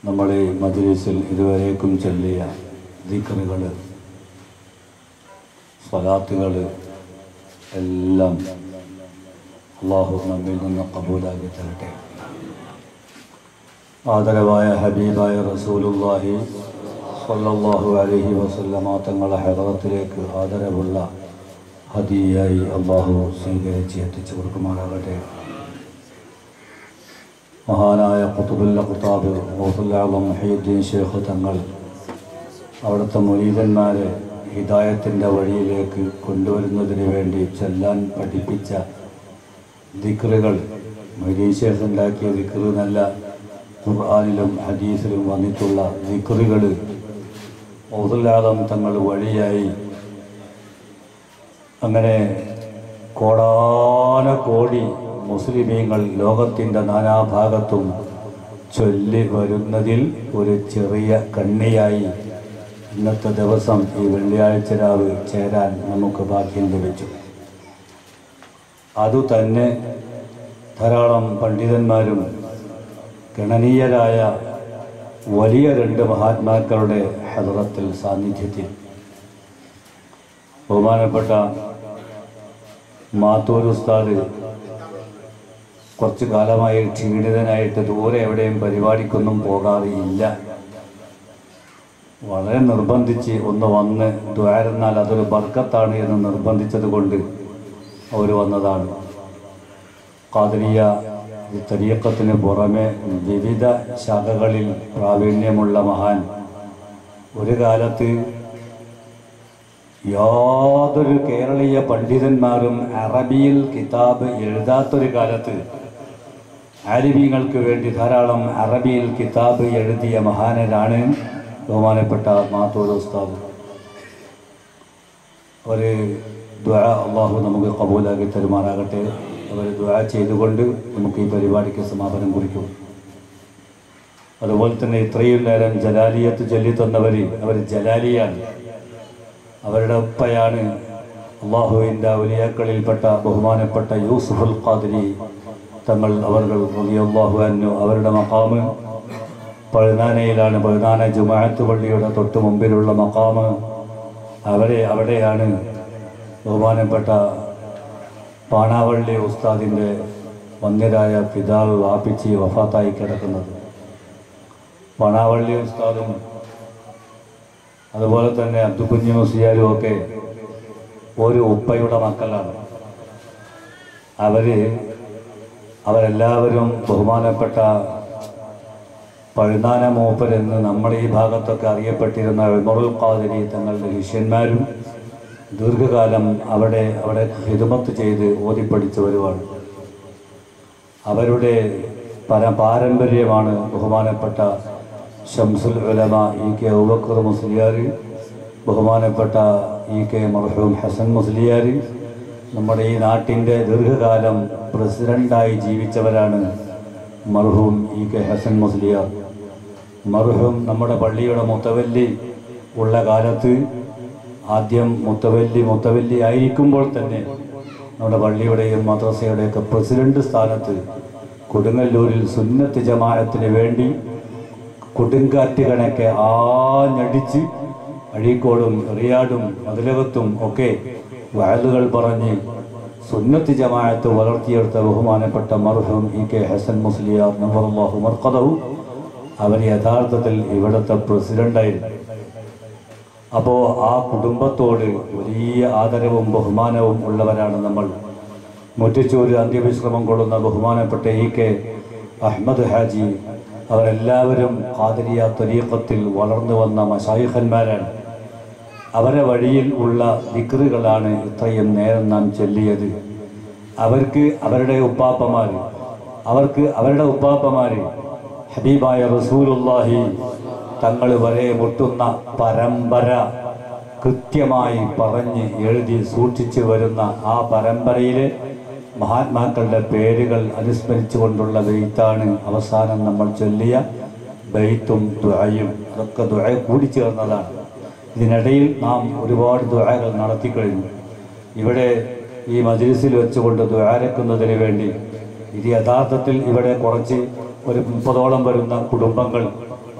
നമ്മൾ ഈ മജ്ലിസിൽ ഇതുവരേക്കും ചൊല്ലിയ ദിക്റുകൾ സ്വലാത്തുകൾ എല്ലാം അള്ളാഹു നമ്മിൽ നിന്ന് കബൂലാക്കി തരട്ടെ ആദരവായ ഹബീബായ റസൂലുല്ലാഹി സല്ലല്ലാഹു അലൈഹി വസല്ലമ തങ്ങളെ ഹെറത്തിലേക്ക് ആദരവുള്ള ഹദിയായി അള്ളാഹു സ്വീകരിച്ച് എത്തിച്ചു കൊടുക്കുമാറാകട്ടെ മഹാനായ ഖുതുബുല്ല ഖുത്താബ് ഗൗസുല്ലാളം ഹയ്യുദ്ദീൻ ഷേഖ് തങ്ങൾ അവിടുത്തെ മുരീതന്മാരെ ഹിദായത്തിൻ്റെ വഴിയിലേക്ക് കൊണ്ടുവരുന്നതിന് വേണ്ടി ചെല്ലാൻ പഠിപ്പിച്ച ദിക്റുകൾ മൊയ്തീൻ ഷേഖ് ഉണ്ടാക്കിയ ദിക്റ് നല്ല ഖുർആാനിലും ഹദീസിലും വന്നിട്ടുള്ള ദിക്റുകൾ ഗൗസുല്ലാളം തങ്ങൾ വഴിയായി അങ്ങനെ കോടാന കോടി മുസ്ലിമീങ്ങൾ ലോകത്തിൻ്റെ നാനാഭാഗത്തും ചൊല്ലി വരുന്നതിൽ ഒരു ചെറിയ കണ്ണിയായി ഇന്നത്തെ ദിവസം ഈ വെള്ളിയാഴ്ച രാവ് ചേരാൻ നമുക്ക് ഭാഗ്യം ലഭിച്ചു അതുതന്നെ ധാരാളം പണ്ഡിതന്മാരും ഗണനീയരായ വലിയ രണ്ട് മഹാത്മാക്കളുടെ ഹദറത്തിൽ സാന്നിധ്യത്തിൽ ബഹുമാനപ്പെട്ട മാത്തൂർ ഉസ്താദ് കുറച്ചു കാലമായി ക്ഷീണിതനായിട്ട് ദൂരെ എവിടെയും പരിപാടിക്കൊന്നും പോകാറില്ല വളരെ നിർബന്ധിച്ച് ഒന്ന് വന്ന് ദ്വാരെന്നാൽ അതൊരു ബർക്കത്താണ് എന്ന് നിർബന്ധിച്ചത് കൊണ്ട് അവർ വന്നതാണ് കാതലിയ തരീക്കത്തിന് പുറമെ വിവിധ ശാഖകളിൽ പ്രാവീണ്യമുള്ള മഹാൻ ഒരു കാലത്ത് യാതൊരു കേരളീയ പണ്ഡിതന്മാരും അറബിയിൽ കിതാബ് എഴുതാത്തൊരു കാലത്ത് ആലിമീങ്ങൾക്ക് വേണ്ടി ധാരാളം അറബിയിൽ കിതാബ് എഴുതിയ മഹാനരാണ് ബഹുമാനപ്പെട്ട മാത്തൂർ ഉസ്താദ് അവർ ദ്വാ അള്ളാഹു നമുക്ക് കബൂലാക്കി തരുമാറാകട്ടെ അവർ ദ്വാ ചെയ്തുകൊണ്ട് നമുക്ക് ഈ പരിപാടിക്ക് സമാപനം കുറിക്കും അതുപോലെ തന്നെ ഇത്രയും നേരം ജലാലിയത്ത് ചൊല്ലി തന്നവർ അവർ ജലാലിയാണ് അവരുടെ ഉപ്പയാണ് അള്ളാഹുവിൻ്റെ ഔലിയാക്കളിൽപ്പെട്ട ബഹുമാനപ്പെട്ട യൂസുഫുൽ ഖാദിരി തങ്ങൾ അവർ അള്ളാഹു അന്നു അവരുടെ മക്കാമ് പഴുനാനയിലാണ് പഴുനാന ജുമാഅത്ത് പള്ളിയുടെ തൊട്ട് മുമ്പിലുള്ള മക്കാമ് അവരെ അവിടെയാണ് ബഹുമാനപ്പെട്ട പാണാവള്ളി ഉസ്താദിൻ്റെ വന്യരായ പിതാവ് വാപ്പിച്ചി വഫാത്തായി കിടക്കുന്നത് പാണാവള്ളി ഉസ്താദും അതുപോലെ തന്നെ അബ്ദുക്കുഞ്ഞു മുസ്ലിയാരും ഒക്കെ ഒരു ഉപ്പയുടെ മക്കളാണ് അവര് അവരെല്ലാവരും ബഹുമാനപ്പെട്ട പഴുതാന മൂപ്പർ എന്ന് നമ്മുടെ ഈ ഭാഗത്തൊക്കെ അറിയപ്പെട്ടിരുന്ന ഉമറുൽ ഖാദിരി തങ്ങളുടെ ശിഷ്യന്മാരും ദീർഘകാലം അവിടെ അവിടെ ഹിദമത്ത് ചെയ്ത് ഓതിപ്പടിച്ചവരുമാണ് അവരുടെ പര പാരമ്പര്യമാണ് ബഹുമാനപ്പെട്ട ഷംസുൽ ഉലമ ഇ കെ ഔബക്കർ മുസ്ലിയാർ ബഹുമാനപ്പെട്ട ഇ കെ മർഹൂം ഹസൻ മുസ്ലിയാർ നമ്മുടെ ഈ നാട്ടിൻ്റെ ദീർഘകാലം പ്രസിഡൻ്റായി ജീവിച്ചവരാണ് മർഹൂം ഇ കെ ഹസൻ മുസ്ലിയാർ മർഹൂം നമ്മുടെ പള്ളിയുടെ മുത്തവല്ലി ഉള്ള കാലത്ത് ആദ്യം മുത്തവല്ലി മുത്തവല്ലി ആയിരിക്കുമ്പോൾ തന്നെ നമ്മുടെ പള്ളിയുടെയും മദ്രസയുടെയൊക്കെ പ്രസിഡന്റ് സ്ഥാനത്ത് കൊടുങ്ങല്ലൂരിൽ സുന്നത്ത് ജമാഅത്തിന് വേണ്ടി കൊടുങ്കാറ്റ് കണക്കെ ആഞ്ഞടിച്ച് അഴീക്കോടും റിയാഡും മതിലകത്തും ഒക്കെ വയലുകൾ പറഞ്ഞ് സുന്നത്ത് ജമാഅത്ത് വളർത്തിയെടുത്ത ബഹുമാനപ്പെട്ട മർഹൂം ഇ കെ ഹസൻ മുസ്ലിയാർ നവറുല്ലാഹു മർക്കദവും അവർ യഥാർത്ഥത്തിൽ ഇവിടുത്തെ പ്രസിഡന്റായിരുന്നു അപ്പോൾ ആ കുടുംബത്തോട് വലിയ ആദരവും ബഹുമാനവും ഉള്ളവരാണ് നമ്മൾ മുറ്റിച്ചൂര് അന്ത്യവിശ്രമം കൊള്ളുന്ന ബഹുമാനപ്പെട്ട ഇ കെ അഹമ്മദ് ഹാജി അവരെല്ലാവരും ഖാദിരിയ ത്വരീഖത്തിൽ വളർന്നു വന്ന മഷായിഖന്മാരാണ് അവരെ വഴിയിൽ ഉള്ള ദിക്റുകളാണ് ഇത്രയും നേരം നാം ചൊല്ലിയത് അവർക്ക് അവരുടെ ഉപ്പാപ്പമാർ അവർക്ക് അവരുടെ ഉപ്പാപ്പമാർ ഹബീബായ റസൂലുല്ലാഹി തങ്ങൾ വരെ മുട്ടുന്ന പരമ്പര കൃത്യമായി പറഞ്ഞ് എഴുതി സൂക്ഷിച്ചു വരുന്ന ആ പരമ്പരയിലെ മഹാത്മാക്കളുടെ പേരുകൾ അനുസ്മരിച്ചുകൊണ്ടുള്ള ബെയ്ത്താണ് അവസാനം നമ്മൾ ചൊല്ലിയ ബെയ്ത്തും ദുഴയും അതൊക്കെ ദുഴ കൂടിച്ചേർന്നതാണ് ഇതിനിടയിൽ നാം ഒരുപാട് ദുഴകൾ നടത്തിക്കഴിഞ്ഞു ഇവിടെ ഈ മജ്ലിസിൽ വെച്ചുകൊണ്ട് ദ്വാരക്കുന്നതിന് വേണ്ടി ഇത് യഥാർത്ഥത്തിൽ ഇവിടെ കുറച്ച് ഒരു മുപ്പതോളം വരുന്ന കുടുംബങ്ങൾ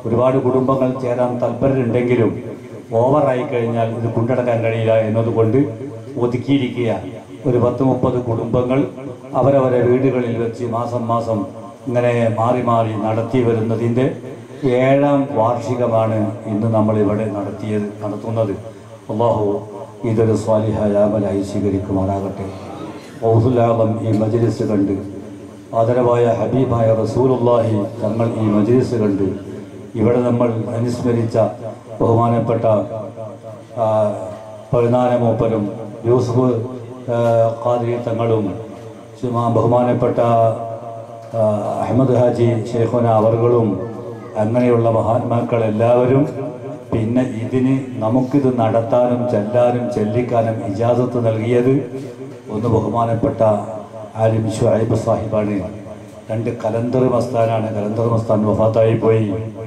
ഒരുപാട് കുടുംബങ്ങൾ ചേരാൻ താല്പര്യമുണ്ടെങ്കിലും ഓവറായി കഴിഞ്ഞാൽ ഇത് കൊണ്ടടക്കാൻ കഴിയില്ല എന്നതുകൊണ്ട് ഒതുക്കിയിരിക്കുക ഒരു പത്ത് മുപ്പത് കുടുംബങ്ങൾ അവരവരെ വീടുകളിൽ വെച്ച് മാസം മാസം ഇങ്ങനെ മാറി മാറി നടത്തി വരുന്നതിൻ്റെ ഏഴാം വാർഷികമാണ് ഇന്ന് നമ്മൾ ഇവിടെ നടത്തിയത് നടത്തുന്നത് അള്ളാഹു ഇതൊരു സ്വാലിഹായ അമലായി സ്വീകരിക്കുമാറാകട്ടെ ഔസുലാളം ഈ മജ്ലിസ് കണ്ട് ആദരവായ ഹബീബായ റസൂലുള്ളാഹി തങ്ങൾ ഈ മജ്ലിസ് കണ്ട് ഇവിടെ നമ്മൾ അനുസ്മരിച്ച ബഹുമാനപ്പെട്ട ആ, പതിനാല മൂപ്പരും യൂസുഫ് ആ, ഖാദിരി തങ്ങളും ചുമ്മാ ബഹുമാനപ്പെട്ട ആ, അഹമ്മദ് ഹാജി ഷെയ്ഖുന അവർകളും അങ്ങനെയുള്ള മഹാത്മാക്കൾ എല്ലാവരും പിന്നെ ഇതിന് നമുക്കിത് നടത്താനും ചെല്ലാനും ചെല്ലിക്കാനും ഇജാസത്ത് നൽകിയത് ഒന്ന് ബഹുമാനപ്പെട്ട ആലിം ഷുഐബ് സാഹിബാണ് രണ്ട് കലന്തർ മസ്താനാണ് കലന്തർ മസ്താൻ വഫാത്തായി പോയി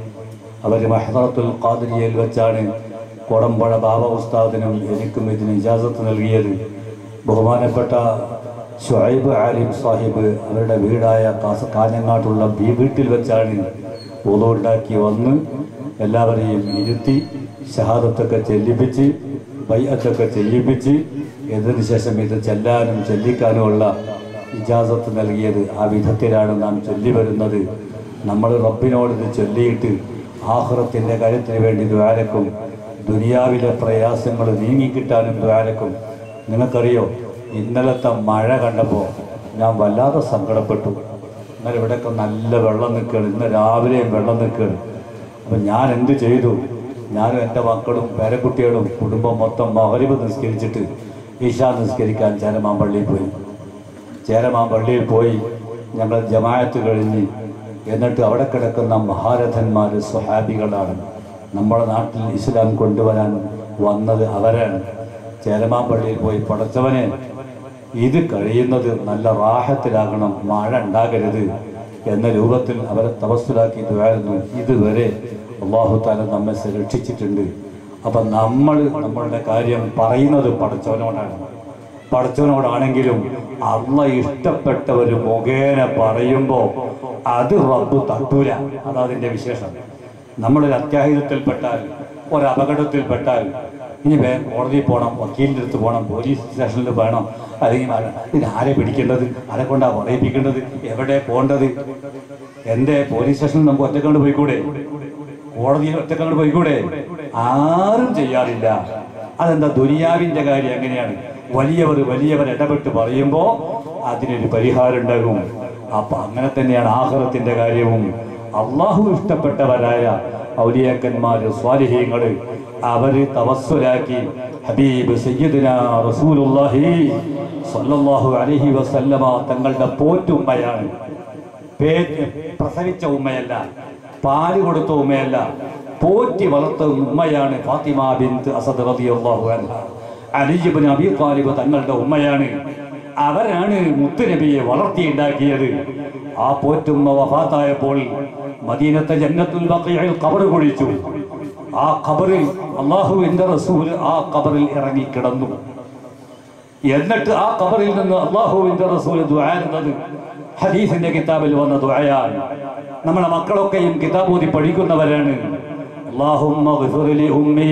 അവർ മഹദറത്തുൽ ഖാദിരിയയിൽ വെച്ചാണ് കോടമ്പഴ ബാബ ഉസ്താദിനും എനിക്കും ഇതിന് ഇജാസത്ത് നൽകിയത് ബഹുമാനപ്പെട്ട ഷുഐബ് ആലിം സാഹിബ് അവരുടെ വീടായ കാസ കാഞ്ഞങ്ങാട്ടുള്ള ബി വീട്ടിൽ വെച്ചാണ് ഉണ്ടാക്കി വന്ന് എല്ലാവരെയും ഇരുത്തി ഷഹാദത്തൊക്കെ ചെല്ലിപ്പിച്ച് ബൈഅത്തൊക്കെ ചെയ്യിപ്പിച്ച് ഇതിനു ശേഷം ഇത് ചെല്ലാനും ചെല്ലിക്കാനുമുള്ള ഇജാസത്ത് നൽകിയത് ആ വിധത്തിലാണ് നാം ചൊല്ലി വരുന്നത് നമ്മൾ റബ്ബിനോട് ഇത് ചൊല്ലിയിട്ട് ആഹ്റത്തിൻ്റെ കാര്യത്തിന് വേണ്ടി ദ്വാരക്കും ദുനിയാവിലെ പ്രയാസങ്ങൾ നീങ്ങിക്കിട്ടാനും ദ്വാരക്കും നിങ്ങൾക്കറിയോ ഇന്നലത്തെ മഴ കണ്ടപ്പോൾ ഞാൻ വല്ലാതെ സങ്കടപ്പെട്ടു ഇന്നലെ ഇവിടെയൊക്കെ നല്ല വെള്ളം നിൽക്കുകയാണ് ഇന്ന് രാവിലെയും വെള്ളം നിൽക്കുകയാണ് അപ്പം ഞാൻ എന്ത് ചെയ്തു ഞാനും എൻ്റെ മക്കളും പേരക്കുട്ടികളും കുടുംബം മൊത്തം മകരിവ് നിസ്കരിച്ചിട്ട് ഈശാ നിസ്കരിക്കാൻ ചേരമാൻ പള്ളിയിൽ പോയി ചേരമാൻ പള്ളിയിൽ പോയി ഞങ്ങൾ ജമാഅത്ത് കഴിഞ്ഞ് എന്നിട്ട് അവിടെ കിടക്കുന്ന മഹാരഥന്മാർ സ്വഹാബികളാണ് നമ്മുടെ നാട്ടിൽ ഇസ്ലാം കൊണ്ടുവരാൻ വന്നത് അവരാണ് ചേരമാൻ പള്ളിയിൽ പോയി പടച്ചവനെ ഇത് കഴിയുന്നത് നല്ല റാഹത്തിലാകണം മഴ ഉണ്ടാകരുത് എന്ന രൂപത്തിൽ അവരെ തപസ്സിലാക്കി ഇതുവായിരുന്നു ഇതുവരെ അള്ളാഹു താല നമ്മെ രക്ഷിച്ചിട്ടുണ്ട് അപ്പം നമ്മൾ നമ്മളുടെ കാര്യം പറയുന്നത് പടച്ചവനോടാണ് പടച്ചവനോടാണെങ്കിലും അള്ള ഇഷ്ടപ്പെട്ടവർ മുഖേന പറയുമ്പോൾ അത് റബ്ബ് തട്ടൂല അതതിൻ്റെ വിശേഷം നമ്മളൊരു അത്യാഹിതത്തിൽപ്പെട്ടാൽ ഒരു അപകടത്തിൽപ്പെട്ടാൽ ഇനി വേ കോടതിയിൽ പോകണം വക്കീലിൻ്റെ അടുത്ത് പോകണം പോലീസ് സ്റ്റേഷനിൽ വേണം അല്ലെങ്കിൽ ആര- ഇത് ആരെ പിടിക്കേണ്ടത് ആരെ കൊണ്ടാ പറയിപ്പിക്കേണ്ടത് എവിടെ പോകേണ്ടത് എൻ്റെ പോലീസ് സ്റ്റേഷനിൽ നമുക്ക് ഒറ്റക്കണ്ട് പോയിക്കൂടെ കോടതിയിൽ ഒറ്റക്കണ്ട് പോയിക്കൂടെ ആരും ചെയ്യാറില്ല അതെന്താ ദുനിയാവിന്റെ കാര്യം എങ്ങനെയാണ് വലിയവർ വലിയവർ ഇടപെട്ട് പറയുമ്പോൾ അതിനൊരു പരിഹാരം ഉണ്ടാകും അപ്പൊ അങ്ങനെ തന്നെയാണ് ആഹ്റത്തിന്റെ കാര്യവും അള്ളാഹു ഇഷ്ടപ്പെട്ടവരായ ഔലിയാക്കന്മാര് സ്വാലിഹീങ്ങള് അവര് തവസ്സുലാക്കി ഹബീബ് സയ്യിദുന റസൂലുള്ളാഹി സ്വല്ലല്ലാഹു അലൈഹി വസല്ലമ തങ്ങളുടെ പോറ്റുമ്മയാണ് പേറ്റ് പ്രസവിച്ച ഉമ്മയല്ല പാല് കൊടുത്ത ഉമ്മയല്ല പോറ്റി വളർത്ത ഉമ്മയാണ് ഫാത്തിമ ബിന്ത് അസദ് റളിയല്ലാഹു അൻഹ അലി ഇബ്നു അബീ താലിബ് തങ്ങളുടെ ഉമ്മയാണ് അവരാണ് മുത്തുനബിയെ വളർത്തിയുണ്ടാക്കിയത് ആ പോറ്റുമ്മ വഫാത്തായപ്പോൾ മദീനത്തെ ജന്നത്തുൽ ബഖീഇൽ ഖബർ കുഴിച്ചു ആ ഖബറിൽ അള്ളാഹുവിന്റെ റസൂൽ ആ ഖബറിൽ ഇറങ്ങിക്കിടന്നു എന്നിട്ട് ആ ഖബറിൽ നിന്ന് അള്ളാഹുവിന്റെ റസൂൽ ദുആരുന്നത് ഹദീസിന്റെ കിതാബിൽ വന്ന ദുആയാണ് നമ്മളെ മക്കളൊക്കെയും കിതാബ് ഓതി പഠിക്കുന്നവരാണ് അല്ലാഹുമ്മ ഗ്ഫിർ ലി ഉമ്മീ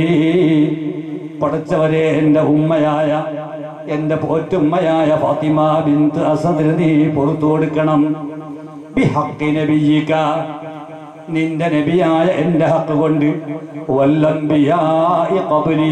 പടച്ചവരെ എൻ്റെ ഉമ്മയായ എൻ്റെ പോറ്റുമ്മയായ ഫാത്തിമ ബിന്ത് അസദിന് നീ പുറത്തു കൊടുക്കണം ബിഹഖി നബിയിക നിന്റെ നബിയായ എൻ്റെ ഹക്ക് കൊണ്ട് വല്ലംബിയായി ഖബ്ലി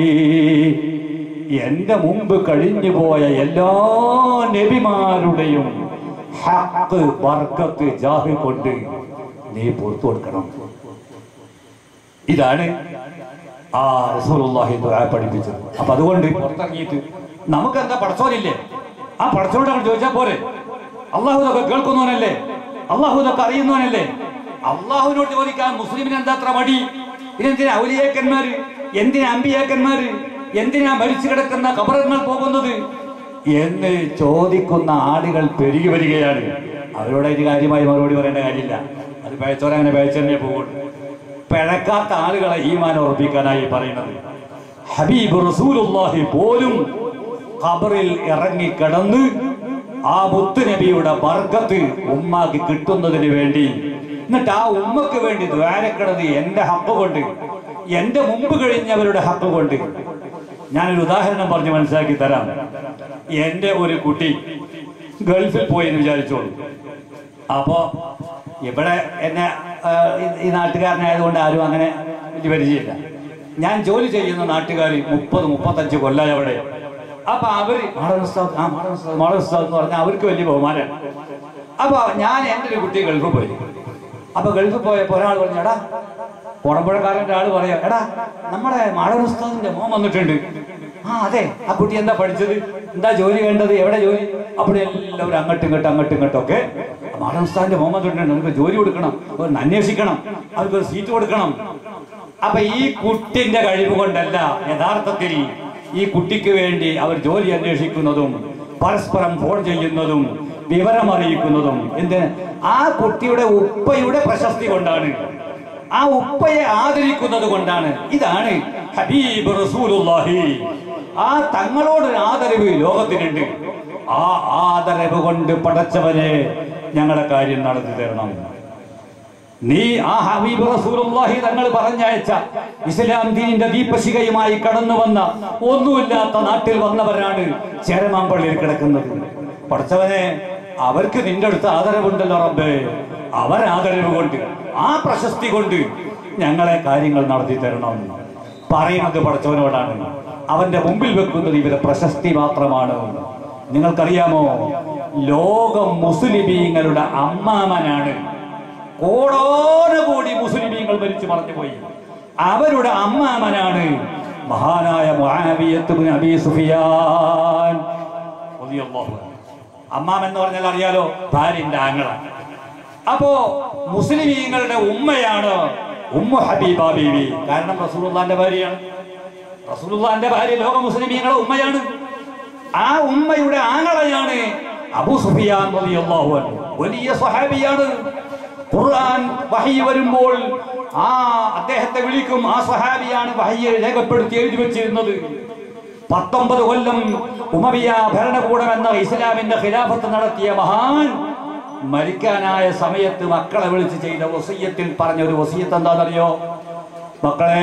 എന്റെ മുമ്പ് കഴിഞ്ഞു പോയ എല്ലാ നബിമാരുടെയും ഹക്ക് വർക്കത്ത് ജാഹ് കൊണ്ട് നീ പുറത്തു കൊടുക്കണം ഇതാണ് ആ റസൂലുള്ളാഹി ദുആ പഠിപ്പിച്ചത് അപ്പൊ അതുകൊണ്ട് പുറത്തിറങ്ങിയിട്ട് നമുക്ക് എന്താ പടച്ചോനില്ലേ ആ പടച്ചോനോട് അങ്ങോട്ട് ചോദിച്ചാൽ പോരെ അള്ളാഹു ഇതൊക്കെ കേൾക്കുന്നവനല്ലേ അള്ളാഹു ഇതൊക്കെ അറിയുന്നവനല്ലേ അള്ളാഹുവിനോട് ചോദിക്കാൻ മുസ്ലിമിന് എന്താ അത്ര മടി ഇതെന്തിനാ ഔലിയാക്കന്മാര് എന്തിനാ അമ്പിയാക്കന്മാര് എന്തിനാ മരിച്ചു കിടക്കുന്ന കബറങ്ങൾ പോകുന്നത് എന്ന് ചോദിക്കുന്ന ആളുകൾ പെരുകി വരികയാണ് അവരോട് ഒരു കാര്യമായി മറുപടി പറയേണ്ട കാര്യമില്ല അത് പഴച്ചോരങ്ങനെ പഴച്ചെന്നെ പോകുള്ളൂ പിഴക്കാത്ത ആളുകളെ ഈമാൻ ഉറപ്പിക്കാനായി പറയുന്നത് ഹബീബ് റസൂലുള്ളാഹി പോലും ഖബറിൽ ഇറങ്ങി കിടന്ന് ആ മുത്തുനബിയുടെ ബർക്കത്ത് ഉമ്മാക്ക് കിട്ടുന്നതിന് വേണ്ടി എന്നിട്ട് ആ ഉമ്മക്ക് വേണ്ടി ദ്വാരക്കണത് എന്റെ ഹക്ക് കൊണ്ട് എന്റെ മുമ്പ് കഴിഞ്ഞവരുടെ ഹക്ക് കൊണ്ട് ഞാനൊരു ഉദാഹരണം പറഞ്ഞ് മനസ്സിലാക്കി തരാം എന്റെ ഒരു കുട്ടി ഗൾഫിൽ പോയി എന്ന് വിചാരിച്ചോളൂ അപ്പോ ഇവിടെ എന്നെ ആ, ഈ- ഈ നാട്ടുകാരനായതുകൊണ്ട് ആരും അങ്ങനെ വലിയ പരിചയമില്ല ഞാൻ ജോലി ചെയ്യുന്ന നാട്ടുകാർ മുപ്പത് മുപ്പത്തഞ്ച് കൊല്ലായി അവിടെ അപ്പൊ അവര് മാഡം ഉസ്താദ് ആ മാഡം ഉസ്താദ് മാഡം ഉസ്താദ് എന്ന് പറഞ്ഞാൽ അവർക്ക് വലിയ ബഹുമാനമാണ് അപ്പൊ ഞാൻ എൻ്റെ ഒരു കുട്ടി ഗൾഫിൽ പോയി അപ്പൊ ഗൾഫിൽ പോയപ്പോ ഒരാൾ പറഞ്ഞു എടാ പുറമ്പുഴക്കാരൻ്റെ ആള് പറയാ എടാ നമ്മുടെ മാടൻ ഉസ്താദിന്റെ മോൻ വന്നിട്ടുണ്ട് ആ അതെ ആ കുട്ടി എന്താ പഠിച്ചത് എന്താ ജോലി വേണ്ടത് എവിടെ ജോലി അവിടെ എല്ലാവരും അങ്ങോട്ടും ഇങ്ങോട്ടും അങ്ങോട്ടും ഇങ്ങോട്ടും ഒക്കെ മാടൻ ഉസ്താദിന്റെ മോൻ വന്നിട്ടുണ്ട് നമുക്ക് ജോലി കൊടുക്കണം ഒന്ന് അന്വേഷിക്കണം അവർക്ക് ഒരു സീറ്റ് കൊടുക്കണം അപ്പൊ ഈ കുട്ടിന്റെ കഴിവ് കൊണ്ടല്ല യഥാർത്ഥത്തിൽ ഈ കുട്ടിക്ക് വേണ്ടി അവർ ജോലി അന്വേഷിക്കുന്നതും പരസ്പരം ഫോൺ ചെയ്യുന്നതും വിവരം അറിയിക്കുന്നതും എന്ത് ആ കുട്ടിയുടെ ഉപ്പയുടെ പ്രശസ്തി കൊണ്ടാണ് ആ ഉപ്പയെ ആദരിക്കുന്നത് കൊണ്ടാണ് ഇതാണ് ഹബീബ് റസൂലുള്ളാഹി ആ തങ്ങളോട് ആദരവ് ലോകത്തിനുണ്ട് ആ ആദരവ് കൊണ്ട് പടച്ചവനെ ഞങ്ങളുടെ കാര്യം നടത്തി തരണം നീ ആ ഹബീബ് റസൂലുള്ളാഹി തങ്ങൾ പറഞ്ഞയച്ച ഇസ്ലാം ദീനിന്റെ ദീപശികയുമായി കടന്നു വന്ന ഒന്നുമില്ലാത്ത നാട്ടിൽ വന്നവരാണ് ചേരമാമ്പള്ളിയിൽ കിടക്കുന്നത് പഠിച്ചവനെ അവർക്ക് നിന്റെ അടുത്ത് ആദരവുണ്ടല്ലോ റബ്ബേ അവർ ആദരവ് കൊണ്ട് ആ പ്രശസ്തി കൊണ്ട് ഞങ്ങളെ കാര്യങ്ങൾ നടത്തി തരണം പറയുന്നത് പഠിച്ചവനോടാണ് അവന്റെ മുമ്പിൽ വെക്കുന്നത് ഇവരെ പ്രശസ്തി മാത്രമാണ് നിങ്ങൾക്കറിയാമോ ലോകം മുസ്ലിമീങ്ങളുടെ അമ്മാമനാണ് കോടാനുകൂടി മുസ്ലിമീങ്ങൾ മരിച്ചു മറഞ്ഞുപോയി അവരുടെ അമ്മാമനാണ് മഹാനായ മുആവിയത്ത് ഇബ്നു അബീ സുഫിയാൻ റളിയല്ലാഹു അൻഹു. അമ്മാമൻ എന്ന് പറഞ്ഞാൽ അറിയാലോ ഭാര്യന്റെ ആങ്ങള അപ്പോ മുസ്ലിമീങ്ങളുടെ ഉമ്മയാണ് ഉമ്മ ഹബീബ ബീവി കാരണം റസൂലുള്ളാന്റെ ഭാര്യയാണ് റസൂലുള്ളാന്റെ ഭാര്യ ലോക മുസ്ലിമീങ്ങളുടെ ഉമ്മയാണ് ആ ഉമ്മയുടെ ആങ്ങളയാണ് അബൂ സുഫിയാൻ റളിയല്ലാഹു അൻഹു വലിയ സ്വഹാബിയാണ് ഖുർആൻ വഹി വരുമ്പോൾ ആ അദ്ദേഹത്തെ വിളിക്കും ആ സ്വഹാബിയാണ് വഹിയെ രേഖപ്പെടുത്തി എഴുതി വെച്ചിരുന്നത് പത്തൊമ്പത് കൊല്ലം ഉമവിയ ഭരണകൂടം എന്ന ഇസ്ലാമിന്റെ ഖിലാഫത്ത് നടത്തിയ മഹാൻ മരിക്കാനായ സമയത്ത് മക്കളെ വിളിച്ച് ചെയ്ത വസീയത്തിൽ പറഞ്ഞ ഒരു വസീയത്ത് എന്താണെന്നറിയോ മക്കളെ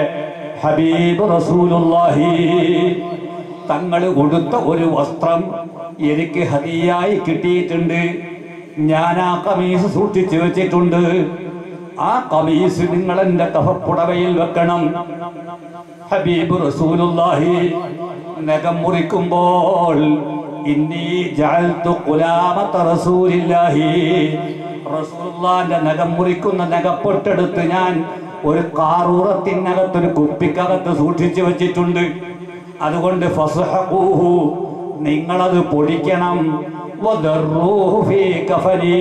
ഹബീബ് റസൂലുള്ളാഹി തങ്ങൾ കൊടുത്ത ഒരു വസ്ത്രം എനിക്ക് ഹദിയായി കിട്ടിയിട്ടുണ്ട് ഞാൻ ആ കമീസ് സൂക്ഷിച്ചു വെച്ചിട്ടുണ്ട് ആ കമീസ് നിങ്ങൾ എന്റെ കഫപ്പുടവയിൽ വെക്കണം ഹബീബ് റസൂലുള്ളാഹി നഖം മുറിക്കുമ്പോൾ ഇന്നി ജഅൽതു ഖുലാമത റസൂലില്ലാഹി റസൂലുള്ളാഹിന്റെ നഖം മുറിക്കുന്ന നഖപ്പൊട്ടെടുത്ത് ഞാൻ ഒരു കാറൂറത്തിനകത്ത് ഒരു കുപ്പിക്കകത്ത് സൂക്ഷിച്ചു വെച്ചിട്ടുണ്ട് അതുകൊണ്ട് ഫസ്ഹഖൂഹു നിങ്ങളത് പൊടിക്കണം വദറൂഹു ഫീ കഫനീ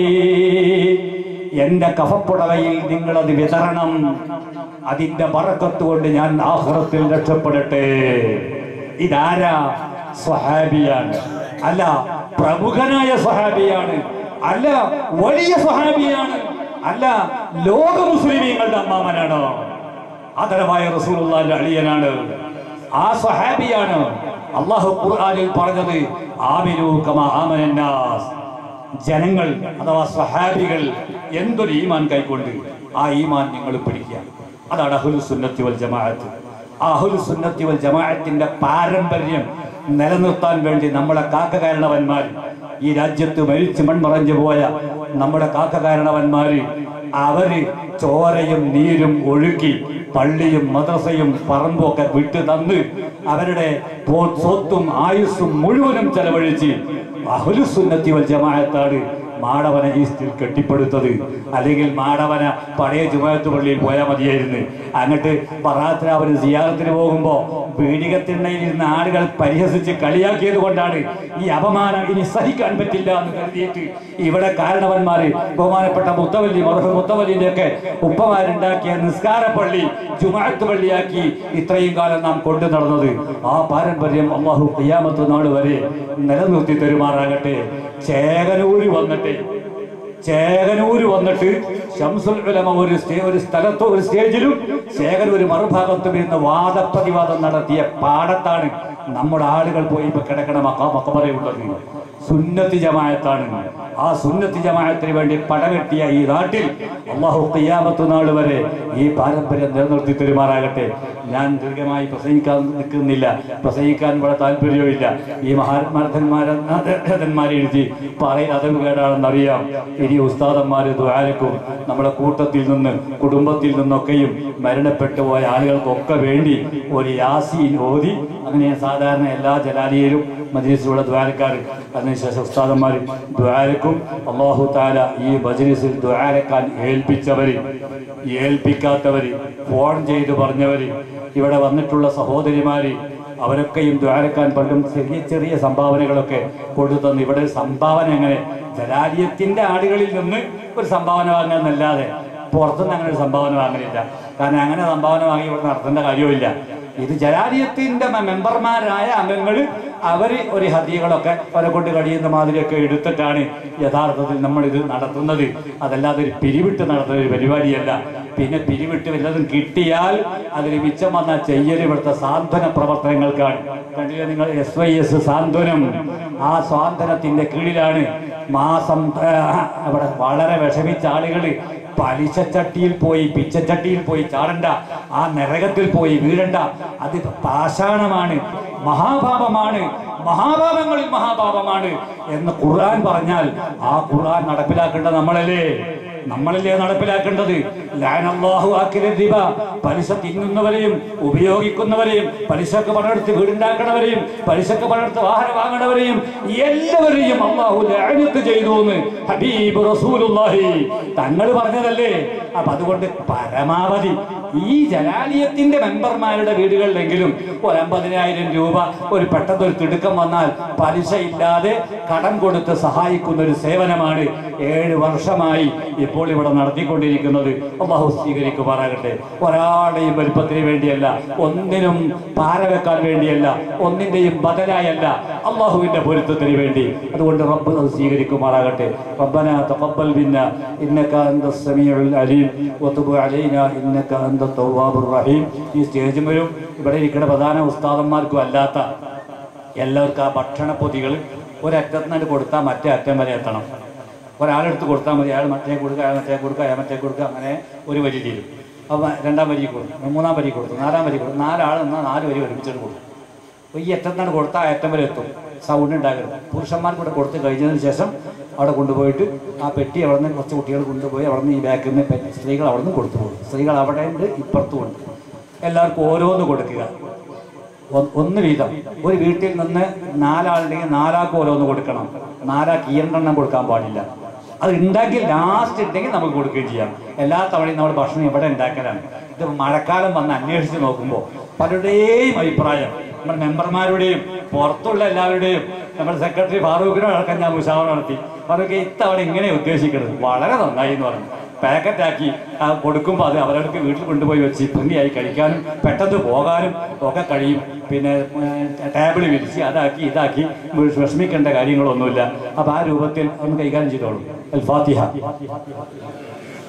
എന്റെ കഫപ്പുടവയിൽ നിങ്ങളത് വിതരണം അതിന്റെ പറക്കത്ത് കൊണ്ട് ഞാൻ ആഹ്റത്തിൽ രക്ഷപ്പെടട്ടെ ഇതാരാ സ്വഹാബിയാണ് അല്ല പ്രമുഖനായ സ്വഹാബിയാണ് അല്ല വലിയ സ്വഹാബിയാണ് അല്ല ലോക മുസ്ലിമീങ്ങളുടെ അമ്മാമനാണ് ആദരവായ റസൂലുള്ളാഹിന്റെ അളിയനാണ് ആ സ്വഹാബിയാണ് അള്ളാഹു ഖുർആനിൽ പറഞ്ഞത് ആമിനു കമാ ആമനന്നാസ് ജനങ്ങൾ അഥവാ സ്വഹാബികൾ എന്തൊരു ഈമാൻ കൈക്കൊണ്ട് ആ ഈമാൻ നിങ്ങൾ പിടിക്കുക അതാണ് അഹുലു സുന്നത്തി വൽ ജമാഅത്ത് ആ അഹുലു സുന്നത്തി വൽ ജമാഅത്തിന്റെ പാരമ്പര്യം നിലനിർത്താൻ വേണ്ടി നമ്മുടെ കാക്കകാരണവന്മാർ ഈ രാജ്യത്ത് മരിച്ച് മൺമറഞ്ഞു പോയ നമ്മുടെ കാക്കകാരണവന്മാര് അവര് ചോരയും നീരും ഒഴുക്കി പള്ളിയും മദ്രസയും പറമ്പും ഒക്കെ വിട്ടു തന്ന് അവരുടെ പോ- സ്വത്തും ആയുസ്സും മുഴുവനും ചെലവഴിച്ച് അഹുലുസുന്നത്തി വൽ ജമാഅത്താണ് മാടവന ഈസ്റ്റിൽ കെട്ടിപ്പടുത്തത് അല്ലെങ്കിൽ മാടവന പഴയ ജുമാഅത്ത് പള്ളിയിൽ പോയാൽ മതിയായിരുന്നു അങ്ങോട്ട് പറാത്തിനാവന് സിയാറത്തിന് പോകുമ്പോ പീഡികത്തിണ്ണയിൽ ഇരുന്ന ആളുകൾ പരിഹസിച്ച് കളിയാക്കിയത് കൊണ്ടാണ് ഈ അപമാനം ഇനി സഹിക്കാൻ പറ്റില്ല എന്ന് കരുതിയിട്ട് ഇവിടെ കാരണവന്മാര് ബഹുമാനപ്പെട്ട മുത്തവല്ലി മറുഹ മുത്തവല്ലിന്റെ ഒക്കെ ഉപ്പമാരുണ്ടാക്കിയ നിസ്കാര പള്ളി ജുമാഅത്ത് പള്ളിയാക്കി ഇത്രയും കാലം നാം കൊണ്ടു നടന്നത് ആ പാരമ്പര്യം അള്ളാഹു ഖിയാമത്ത് നാൾ വരെ നിലനിർത്തി തരുമാറാകട്ടെ ചേകനൂര് വന്നിട്ട് ചേകനൂര് വന്നിട്ട് ഷംസുൽ ഉലമ ഒരു സ്റ്റേ ഒരു സ്ഥലത്തോ ഒരു സ്റ്റേജിലും ശേഖർ ഒരു മറുഭാഗത്തും ഇരുന്ന് വാദപ്രതിവാദം നടത്തിയ പാടത്താണ് നമ്മുടെ ആളുകൾ പോയി ഇപ്പൊ കിടക്കണ മക്ക മക്കമറയുള്ളത് സുന്നത്തി ജമായത്താണ് ആ സുന്നത്തി ജമായത്തിന് വേണ്ടി പടവെട്ടിയ ഈ നാട്ടിൽ അള്ളാഹു ഖിയാമത്ത് നാൾ വരെ ഈ പാരമ്പര്യം നിലനിർത്തി തരുമാറാകട്ടെ ഞാൻ ദീർഘമായി പ്രസംഗിക്കാൻ നിൽക്കുന്നില്ല പ്രസംഗിക്കാൻ ഇവിടെ താല്പര്യവുമില്ല ഈ മഹാത്മാർത്ഥന്മാരെ എഴുതി പറയിൽ അതവ് കേടാണെന്നറിയാം ഇനി ഉസ്താദന്മാര് ദ്വാരക്കും നമ്മുടെ കൂട്ടത്തിൽ നിന്ന് കുടുംബത്തിൽ നിന്നൊക്കെയും മരണപ്പെട്ടു പോയ ആളുകൾക്കൊക്കെ വേണ്ടി ഒരു യാസീൻ ഓതി അങ്ങനെ സാധാരണ എല്ലാ ജലാലിയിലും മജ്ലിസിലുള്ള ദ്വാരക്കാർ അതിനുശേഷം ഉസ്താദന്മാർ ദ്വാരക്കും അള്ളാഹു താല ഈ മജ്ലിസിൽ ദ്വാരക്കാൻ ഏൽപ്പിച്ചവര് ഏൽപ്പിക്കാത്തവര് ഫോൺ ചെയ്ത് പറഞ്ഞവര് ഇവിടെ വന്നിട്ടുള്ള സഹോദരിമാര് അവരൊക്കെയും ദ്വാരക്കാൻ പലരും ചെറിയ ചെറിയ സംഭാവനകളൊക്കെ കൊടുത്തന്ന് ഇവിടെ ഒരു സംഭാവന എങ്ങനെ ജലാലിയത്തിന്റെ ആടുകളിൽ നിന്ന് ഒരു സംഭാവന വാങ്ങാന്നല്ലാതെ പുറത്തുനിന്ന് അങ്ങനെ ഒരു സംഭാവന വാങ്ങലില്ല കാരണം അങ്ങനെ സംഭാവന വാങ്ങി ഇവിടെ നടത്തേണ്ട കാര്യവുമില്ല ഇത് ജലാലിയത്തിന്റെ മെ- മെമ്പർമാരായ അംഗങ്ങൾ അവര് ഒരു ഹദിയകളൊക്കെ അവരെ കൊണ്ട് കഴിയുന്ന മാതിരിയൊക്കെ എടുത്തിട്ടാണ് യഥാർത്ഥത്തിൽ നമ്മൾ ഇത് നടത്തുന്നത് അതല്ലാതെ ഒരു പിരിവിട്ട് നടത്തുന്ന ഒരു പരിപാടിയല്ല പിന്നെ പിരിവിട്ട് വല്ലതും കിട്ടിയാൽ അതിന് മിച്ചം വന്ന ചെയ്യൽ ഇവിടുത്തെ സാന്ത്വന പ്രവർത്തനങ്ങൾക്കാണ് കണ്ടില്ലേ നിങ്ങൾ എസ് വൈ എസ് സാന്ത്വനം ആ സ്വാന്തനത്തിന്റെ കീഴിലാണ് മാസം ആ, അവിടെ വളരെ വിഷമിച്ച ആളുകള് പലിശച്ചട്ടിയിൽ പോയി പിച്ചച്ചട്ടിയിൽ പോയി ചാടണ്ട ആ നരകത്തിൽ പോയി വീഴണ്ട അത് പാഷാണമാണ് മഹാപാപമാണ് മഹാപാപങ്ങളിൽ മഹാപാപമാണ് എന്ന് ഖുർആൻ പറഞ്ഞാൽ ആ ഖുർആൻ നടപ്പിലാക്കേണ്ട നമ്മളല്ലേ നമ്മളല്ലേ നടപ്പിലാക്കേണ്ടത് ലാനല്ലാഹു ആക്കില റിബ പലിശ തിന്നുന്നവരെയും ഉപയോഗിക്കുന്നവരെയും പലിശക്ക് പണമെടുത്ത് വീടുണ്ടാക്കണവരെയും പലിശക്ക് പണമെടുത്ത് വാഹനം വാങ്ങണവരെയും എല്ലാവരെയും അള്ളാഹു ലാനത്ത് ചെയ്തു എന്ന് ഹബീബ് റസൂലുള്ളാഹി തങ്ങൾ പറഞ്ഞതല്ലേ അപ്പൊ അതുകൊണ്ട് പരമാവധി ഈ ജലാലിയത്തിന്റെ മെമ്പർമാരുടെ വീടുകളിലെങ്കിലും ഒരു അമ്പതിനായിരം രൂപ ഒരു പെട്ടെന്ന് ഒരു തിടുക്കം വന്നാൽ പലിശ ഇല്ലാതെ കടം കൊടുത്ത് സഹായിക്കുന്ന ഒരു സേവനമാണ് ഏഴ് വർഷമായി ഇപ്പോൾ ഇവിടെ നടത്തിക്കൊണ്ടിരിക്കുന്നത് അള്ളാഹു സ്വീകരിക്കുമാറാകട്ടെ ഒരാളുടെയും വലുപ്പത്തിന് വേണ്ടിയല്ല ഒന്നിനും പാര വെക്കാൻ വേണ്ടിയല്ല ഒന്നിന്റെയും ബദലായല്ല അള്ളാഹുവിന്റെ പൊരുത്തത്തിന് വേണ്ടി അതുകൊണ്ട് റബ്ബ് അത് സ്വീകരിക്കുമാറാകട്ടെ റബ്ബന തഖബ്ബൽ മിന്ന ഇന്നക അന്ത സമീഉൽ അലീം വതുബ് അലൈന ഇന്നക അന്ത തവ്വാബുർ റഹീം ഈ സ്റ്റേജ് വരും ഇവിടെ ഇരിക്കുന്ന പ്രധാന ഉസ്താദന്മാർക്കും അല്ലാത്ത എല്ലാവർക്കും ആ ഭക്ഷണ പൊതികൾ ഒരറ്റത്തിന് കൊടുത്താൽ മറ്റേ അറ്റം വരെ എത്തണം ഒരാളെടുത്ത് കൊടുത്താൽ മതി അയാൾ മറ്റേ കൊടുക്കുക അയാൾ മറ്റേ കൊടുക്കുക അയാൾ മറ്റേ കൊടുക്കുക അങ്ങനെ ഒരു വരി തീരും അപ്പം രണ്ടാം വരി കൊടുത്തു മൂന്നാം വരി കൊടുത്തു നാലാം വരി കൊടുത്തു നാലാൾ എന്നാൽ നാല് വരി ഒരുമിച്ചിട്ട് കൊടുക്കും അപ്പോൾ ഈ അറ്റത്താണ് കൊടുത്താൽ ആ അറ്റം വരെ എത്തും സൗണ്ട് ഉണ്ടാകരുത് പുരുഷന്മാർക്ക് കൂടെ കൊടുത്ത് കഴിഞ്ഞതിന് ശേഷം അവിടെ കൊണ്ടുപോയിട്ട് ആ പെട്ടി അവിടെ നിന്ന് കുറച്ച് കുട്ടികൾ കൊണ്ടുപോയി അവിടെ നിന്ന് ഈ ബാക്കിൽ നിന്ന് പെ- സ്ത്രീകൾ അവിടെ നിന്ന് കൊടുത്തു പോകും സ്ത്രീകൾ അവിടെ ഉണ്ട് ഇപ്പുറത്തും ഉണ്ട് എല്ലാവർക്കും ഓരോന്ന് കൊടുക്കുക ഒ- ഒന്ന് വീതം ഒരു വീട്ടിൽ നിന്ന് നാലാളുണ്ടെങ്കിൽ നാലാൾക്ക് ഓരോന്ന് കൊടുക്കണം നാലാൾക്ക് ഈരണ്ടെണ്ണം കൊടുക്കാൻ പാടില്ല അത് ഉണ്ടാക്കി ലാസ്റ്റ് ഉണ്ടെങ്കിൽ നമുക്ക് കൊടുക്കുകയും ചെയ്യാം എല്ലാ തവണയും നമ്മൾ ഭക്ഷണം ഇവിടെ ഉണ്ടാക്കലാണ് ഇത് മഴക്കാലം വന്ന് അന്വേഷിച്ച് നോക്കുമ്പോൾ പലരുടെയും അഭിപ്രായം നമ്മുടെ മെമ്പർമാരുടെയും പുറത്തുള്ള എല്ലാവരുടെയും നമ്മുടെ സെക്രട്ടറി ഫാറൂഖിനോട് അടക്കം ഞാൻ മുഷാവർ നടത്തി ഫാറൂഖ് ഇത്തവണ ഇങ്ങനെ ഉദ്ദേശിക്കുന്നത് വളരെ നന്നായി എന്ന് പറഞ്ഞു പാക്കറ്റാക്കി ആ കൊടുക്കുമ്പോൾ അത് അവരവർക്ക് വീട്ടിൽ കൊണ്ടുപോയി വെച്ച് ഭംഗിയായി കഴിക്കാനും പെട്ടെന്ന് പോകാനും ഒക്കെ കഴിയും പിന്നെ ടേബിൾ വിരിച്ച് അതാക്കി ഇതാക്കി വിഷമിക്കേണ്ട കാര്യങ്ങളൊന്നുമില്ല അപ്പോൾ ആ രൂപത്തിൽ ഒന്ന് കൈകാര്യം ചെയ്തോളൂ അൽ ഫാത്തിഹ